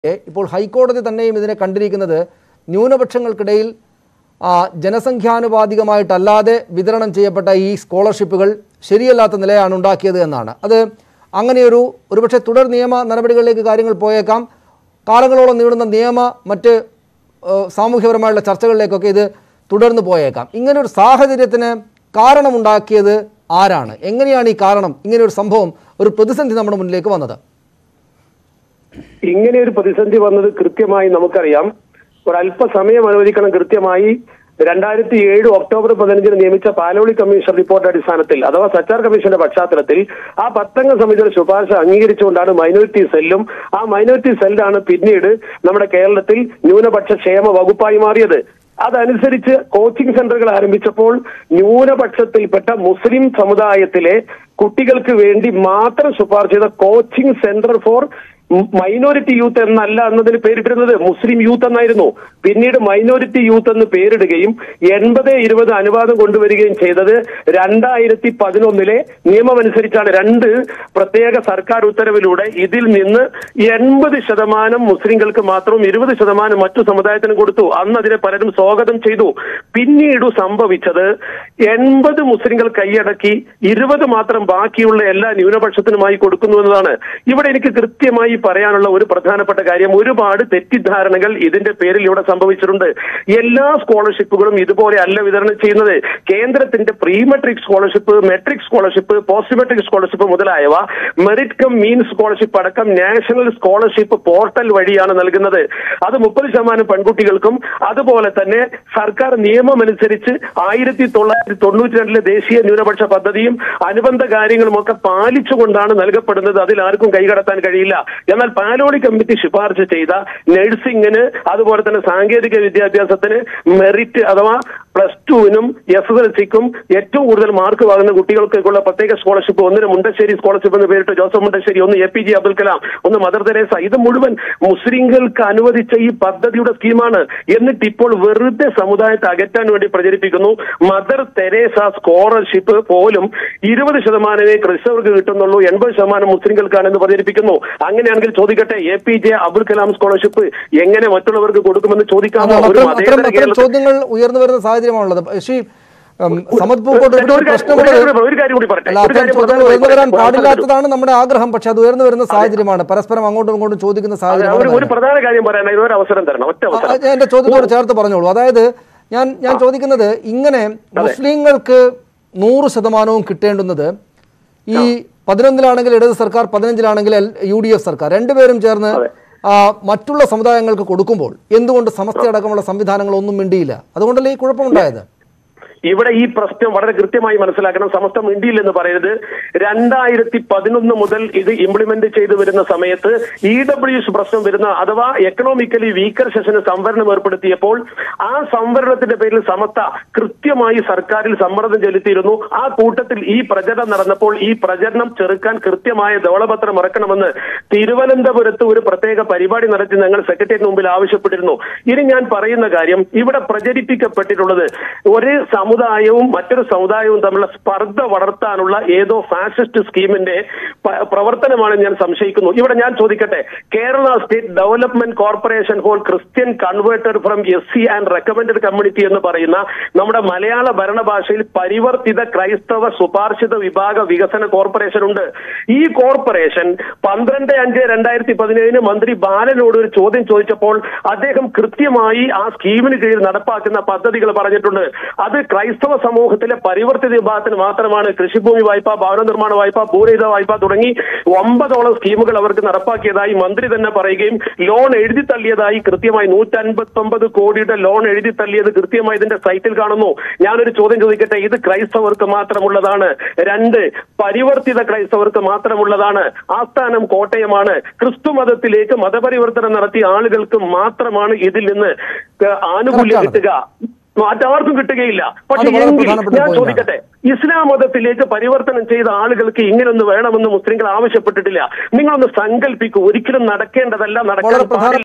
ഏ, ഇപ്പോൾ ഹൈക്കോടതി തന്നെയും ഇതിനെ കണ്ടിരിക്കുന്നത് ന്യൂനപക്ഷങ്ങൾക്കിടയിൽ ആ, ജനസംഖ്യാനുപാതികമായിട്ടല്ലാതെ വിതരണം ചെയ്യപ്പെട്ട ഈ സ്കോളർഷിപ്പുകൾ ശരിയല്ലാത്ത നിലയാണ് ഉണ്ടാക്കിയത് എന്നാണ് അത് അങ്ങനെയൊരു ഒരുപക്ഷെ തുടർ നിയമ നടപടികളിലേക്ക് കാര്യങ്ങൾ പോയേക്കാം കാലങ്ങളോളം നീളുന്ന നിയമ മറ്റ് ഏ, സാമൂഹ്യപരമായുള്ള ചർച്ചകളിലേക്കൊക്കെ ഇത് തുടർന്ന് പോയേക്കാം ഇങ്ങനെ ഒരു സാഹചര്യത്തിന് കാരണമുണ്ടാക്കിയത് ആരാണ് എങ്ങനെയാണ് ഈ കാരണം ഇങ്ങനെ ഒരു സംഭവം ഒരു പ്രതിസന്ധി നമ്മുടെ മുന്നിലേക്ക് വന്നത് ഇങ്ങനെ ഒരു പ്രതിസന്ധി വന്നത് കൃത്യമായി നമുക്കറിയാം ഒരല്പസമയം അനുവദിക്കണം കൃത്യമായി രണ്ടായിരത്തി ഏഴ് ഒക്ടോബർ പതിനഞ്ചിന് നിയമിച്ച പാലോളി കമ്മീഷൻ റിപ്പോർട്ട് അടിസ്ഥാനത്തിൽ അഥവാ സച്ചാർ കമ്മീഷന്റെ പശ്ചാത്തലത്തിൽ ആ പത്തംഗ സമിതിയുടെ ശുപാർശ അംഗീകരിച്ചുകൊണ്ടാണ് മൈനോറിറ്റി സെല്ലും ആ മൈനോറിറ്റി സെല്ലാണ് പിന്നീട് നമ്മുടെ കേരളത്തിൽ ന്യൂനപക്ഷ ക്ഷേമ വകുപ്പായി മാറിയത് അതനുസരിച്ച് കോച്ചിങ് സെന്ററുകൾ ആരംഭിച്ചപ്പോൾ ന്യൂനപക്ഷത്തിൽപ്പെട്ട മുസ്ലിം സമുദായത്തിലെ കുട്ടികൾക്ക് വേണ്ടി മാത്രം ശുപാർശ ചെയ്ത coaching centre for minority youth എന്നല്ല എന്നതിന് പേരിട്ടിരുന്നത് മുസ്ലിം യൂത്ത് എന്നായിരുന്നു പിന്നീട് മൈനോറിറ്റി യൂത്ത് എന്ന് പേരിടുകയും എൺപത് ഇരുപത് അനുവാദം കൊണ്ടുവരികയും ചെയ്തത് രണ്ടായിരത്തി പതിനൊന്നിലെ നിയമമനുസരിച്ചാണ് രണ്ട് പ്രത്യേക സർക്കാർ ഉത്തരവിലൂടെ ഇതിൽ നിന്ന് എൺപത് ശതമാനം മുസ്ലിങ്ങൾക്ക് മാത്രവും ഇരുപത് ശതമാനം മറ്റു സമുദായത്തിനും കൊടുത്തു അന്ന് അതിനെ പലരും സ്വാഗതം ചെയ്തു പിന്നീട് സംഭവിച്ചത് എൺപത് മുസ്ലിങ്ങൾ കൈയടക്കി ഇരുപത് മാത്രം ബാക്കിയുള്ള എല്ലാ ന്യൂനപക്ഷത്തിനുമായി കൊടുക്കുന്നു എന്നതാണ് ഇവിടെ എനിക്ക് കൃത്യമായി പറയാനുള്ള ഒരു പ്രധാനപ്പെട്ട കാര്യം ഒരുപാട് തെറ്റിദ്ധാരണകൾ ഇതിന്റെ പേരിൽ ഇവിടെ സംഭവിച്ചിട്ടുണ്ട് എല്ലാ സ്കോളർഷിപ്പുകളും ഇതുപോലെ അല്ല വിതരണം ചെയ്യുന്നത് കേന്ദ്രത്തിന്റെ pre metric scholarship metric scholarship post metric scholarship മുതലായവ മെറിറ്റ് കം മീൻ സ്കോളർഷിപ്പ് അടക്കം നാഷണൽ സ്കോളർഷിപ്പ് പോർട്ടൽ വഴിയാണ് നൽകുന്നത് അത് മുപ്പത് ശതമാനം പെൺകുട്ടികൾക്കും അതുപോലെ തന്നെ സർക്കാർ നിയമം അനുസരിച്ച് ആയിരത്തി തൊള്ളായിരത്തി തൊണ്ണൂറ്റി രണ്ടിലെ ദേശീയ ന്യൂനപക്ഷ പദ്ധതിയും അനുബന്ധ കാര്യങ്ങളും ഒക്കെ പാലിച്ചുകൊണ്ടാണ് നൽകപ്പെടുന്നത് അതിൽ ആർക്കും കൈകടത്താൻ കഴിയില്ല എന്നാൽ പാലോളി കമ്മിറ്റി ശുപാർശ ചെയ്ത നഴ്സിംഗിന് അതുപോലെ തന്നെ സാങ്കേതിക വിദ്യാഭ്യാസത്തിന് മെറിറ്റ് അഥവാ പ്ലസ് ടുവിനും എസ് എസ് എൽ സിക്കും ഏറ്റവും കൂടുതൽ മാർക്ക് വാങ്ങുന്ന കുട്ടികൾക്കുള്ള പ്രത്യേക സ്കോളർഷിപ്പ് ഒന്നിന് മുണ്ടശ്ശേരി സ്കോളർഷിപ്പ് എന്ന് പേരിട്ട് ജോസഫ് മുണ്ടശ്ശേരി ഒന്ന് A P J Abdul Kalam ഒന്ന് മദർ തെരേസ ഇത് മുഴുവൻ മുസ്ലിങ്ങൾക്ക് അനുവദിച്ച ഈ പദ്ധതിയുടെ സ്കീമാണ് എന്നിട്ട് ഇപ്പോൾ വെറുതെ സമുദായത്തെ അകറ്റാൻ വേണ്ടി പ്രചരിപ്പിക്കുന്നു മദർ തെരേസ സ്കോളർഷിപ്പ് പോലും ഇരുപത് ശതമാനമേ ക്രിസ്തവർക്ക് കിട്ടുന്നുള്ളൂ എൺപത് ശതമാനം മുസ്ലിങ്ങൾക്കാണെന്ന് പ്രചരിപ്പിക്കുന്നു അങ്ങനെയാണെങ്കിൽ ചോദിക്കട്ടെ A P J Abdul Kalam scholarship എങ്ങനെ മറ്റുള്ളവർക്ക് കൊടുക്കുമെന്ന് ചോദിക്കാമോ അതാണ് ഒരു അത്തരം അത്തരം മതേതര അത്തരം കേരളത്തിൽ ചോദ്യങ്ങൾ ഉയർന്നു വരുന്ന സാഹചര്യമാണുള്ളത് ശ്രീ ഉം, സമദ് പൂക്കോട്ട് ഒരു ഒരു കാര്യം- പ്രശ്നമുള്ളത് ഒരു കാര്യം- ഒരു കാര്യം കൂടി പറയട്ടെ. അല്ല ഒരു അത്തരം കാര്യം ചോദ്യങ്ങൾ പ്രധാനമായി ഉയർന്നു വരാൻ പറയട്ടെ. പാടില്ലാത്തതാണ് നമ്മുടെ ആഗ്രഹം പക്ഷെ അത് ഉയർന്നു വരുന്ന സാഹചര്യമാണ് പരസ്പരം അങ്ങോട്ടും ഇങ്ങോട്ടും ചോദിക്കുന്ന അതെ, ഒരു ഒരു സാഹചര്യം പ്രധാന കാര്യം പറയാൻ ഒരു അവസരം തരണം ഒറ്റ അവസരം ഞാൻ എന്റെ ചോദ്യത്തോട് ചേർത്ത് പറഞ്ഞോളൂ അതായത് ഞാൻ ഞാൻ ചോദിക്കുന്നത് ഇങ്ങനെ മുസ്ലിങ്ങൾക്ക് നൂറ് ശതമാനവും കിട്ടേണ്ടുന്നത് ഈ പതിനൊന്നിലാണെങ്കിൽ ഇടത് സർക്കാർ പതിനഞ്ചിലാണെങ്കിൽ യു ഡി എഫ് സർക്കാർ രണ്ടുപേരും ചേർന്ന് ആ, മറ്റുള്ള സമുദായങ്ങൾക്ക് കൊടുക്കുമ്പോൾ എന്തുകൊണ്ട് സമസ്ത അടക്കമുള്ള സംവിധാനങ്ങൾ ഒന്നും മിണ്ടിയില്ല അതുകൊണ്ടല്ലേ ഈ കുഴപ്പമുണ്ടായത് ഇവിടെ ഈ പ്രശ്നം വളരെ കൃത്യമായി മനസ്സിലാക്കണം സമസ്ത മിണ്ടിയില്ലെന്ന് പറയരുത് രണ്ടായിരത്തി പതിനൊന്ന് മുതൽ ഇത് ഇംപ്ലിമെന്റ് ചെയ്തു വരുന്ന സമയത്ത് ഇ ഡബ്ല്യു എസ് പ്രശ്നം വരുന്ന അഥവാ എക്കണോമിക്കലി വീക്കർ സെഷന് സംവരണം ഏർപ്പെടുത്തിയപ്പോൾ ആ സംവരണത്തിന്റെ പേരിൽ സമസ്ത കൃത്യമായി സർക്കാരിൽ സമ്മർദ്ദം ചെലുത്തിയിരുന്നു ആ കൂട്ടത്തിൽ ഈ പ്രചരണം നടന്നപ്പോൾ ഈ പ്രചരണം ചെറുക്കാൻ കൃത്യമായ ധവളപത്രം ഇറക്കണമെന്ന് തിരുവനന്തപുരത്ത് ഒരു പ്രത്യേക പരിപാടി നടത്തി ഞങ്ങൾ സെക്രട്ടറിയേറ്റിന് മുമ്പിൽ ആവശ്യപ്പെട്ടിരുന്നു ഇനി ഞാൻ പറയുന്ന കാര്യം ഇവിടെ പ്രചരിപ്പിക്കപ്പെട്ടിട്ടുള്ളത് ഒരു സമുദായവും മറ്റൊരു സമുദായവും തമ്മിലുള്ള സ്പർദ്ധ വളർത്താനുള്ള ഏതോ ഫാസിസ്റ്റ് സ്കീമിന്റെ പ- പ്രവർത്തനമാണ് ഞാൻ സംശയിക്കുന്നു ഇവിടെ ഞാൻ ചോദിക്കട്ടെ Kerala state development corporation for Christian converter from S C and recommended community എന്ന് പറയുന്ന നമ്മുടെ മലയാള ഭരണഭാഷയിൽ പരിവർത്തിത ക്രൈസ്തവ സുപാർശിത വിഭാഗ വികസന കോർപ്പറേഷൻ ഉണ്ട് ഈ കോർപ്പറേഷൻ പന്ത്രണ്ട് അഞ്ച് രണ്ടായിരത്തി പതിനേഴിന് മന്ത്രി ബാലനോട് ഒരു ചോദ്യം ചോദിച്ചപ്പോൾ അദ്ദേഹം കൃത്യമായി ആ സ്കീമിന് കീഴിൽ നടപ്പാക്കുന്ന പദ്ധതികൾ പറഞ്ഞിട്ടുണ്ട് അത് ക്രൈസ്തവ സമൂഹത്തിലെ പരിവർത്തിത വിഭാഗത്തിന് മാത്രമാണ് കൃഷിഭൂമി വായ്പ ഭവന നിർമ്മാണ വായ്പ ഭൂരഹിത വായ്പ തുടങ്ങി ഒമ്പതോളം സ്കീമുകൾ അവർക്ക് നടപ്പാക്കിയതായി മന്ത്രി തന്നെ പറയുകയും ലോൺ എഴുതി തള്ളിയതായി കൃത്യമായി നൂറ്റൻപത്തി ഒമ്പത് കോടിയുടെ ലോൺ എഴുതി തള്ളിയത് കൃത്യമായി ഇതിന്റെ സൈറ്റിൽ കാണുന്നു ഞാനൊരു ചോദ്യം ചോദിക്കട്ടെ ഇത് ക്രൈസ്തവർക്ക് മാത്രമുള്ളതാണ് രണ്ട് പരിവർത്തിത ക്രൈസ്തവർക്ക് മാത്രമുള്ളതാണ് ആസ്ഥാനം കോട്ടയമാണ് ക്രിസ്തു മതത്തിലേക്ക് മതപരിവർത്തനം നടത്തിയ ആളുകൾക്ക് മാത്രമാണ് ഇതിൽ നിന്ന് ഏഹ്, ആനുകൂല്യം Correct ആണ്. കിട്ടുക മറ്റാർക്കും കിട്ടുകയില്ല പക്ഷെ അത് വളരെ എങ്കിൽ പ്രധാനപ്പെട്ട ഞാൻ point ആണ്. ചോദിക്കട്ടെ ഇസ്ലാം മതത്തിലേക്ക് പരിവർത്തനം ചെയ്ത ആളുകൾക്ക് ഇങ്ങനൊന്ന് വേണമെന്ന് മുസ്ലിങ്ങൾ ആവശ്യപ്പെട്ടിട്ടില്ല നിങ്ങളൊന്ന് സങ്കല്പിക്കൂ ഒരിക്കലും നടക്കേണ്ടതല്ല നടക്കാൻ വളരെ പ്രധാന പാടില്ല